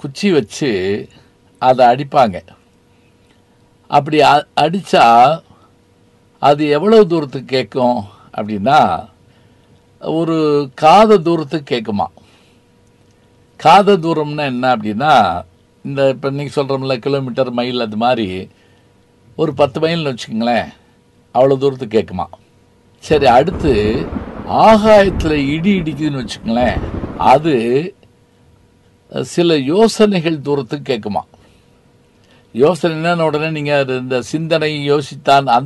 குச்சி வச்சு அதை அடிப்பாங்க அப்படி அ- அடிச்சா அது எவ்வளவு தூரத்துக்கு கேட்கும் அப்படின்னா ஒரு காத தூரத்துக்கு கேட்குமா காத தூரம்னா என்ன அப்படின்னா இந்த இப்போ நீங்கள் சொல்கிறோம்ல கிலோமீட்டர் மைல் அது மாதிரி ஒரு பத்து மைல்னு வச்சுக்கோங்களேன் அவ்வளோ தூரத்துக்கு கேட்குமா சரி அடுத்து ஆகாயத்தில் இடி இடிக்குதுன்னு வச்சுக்கோங்களேன் அது சில யோசனைகள் தூரத்துக்கு கேட்குமா யோசனைன்னு உடனே நீங்கள் இந்த சிந்தனை யோசித்தான் அந்த